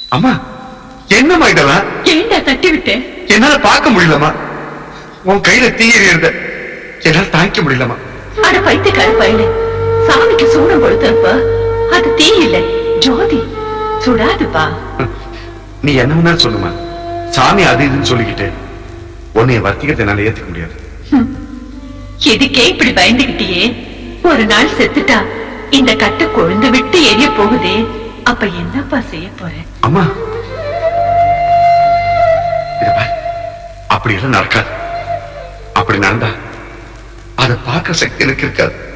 அம்மா என்னம்மா இதெல்லாம் ஏண்டா தட்டி விட்டேன் என்னால பார்க்க முடியலம்மா உன் கையில தீ எறியறத என்னால தாங்கிக்க முடியலம்மா அட பைத்தியக்கார பயலே சாமிக்கு சூடம் கொடுத்தப்ப அது தீ இல்ல ஜோதி சுடாதுப்பா நீ என்ன வேணாலும் சொல்லுமா சாமி அது இதுன்னு சொல்லிக்கிட்டு உன்னைய வர்த்திகத்தை என்னால ஏத்துக்க முடியாது எதுக்கே இப்படி பயந்துகிட்டியே ஒரு நாள் செத்துட்டா இந்த கட்டை கொழுந்து விட்டு எரிய போகுதே அப்ப என்னப்பா செய்ய போற அம்மா இத பாரு அப்படி எல்லாம் நடக்காது அப்படி நடந்தா அதை பார்க்க சக்தி எனக்கு இருக்காது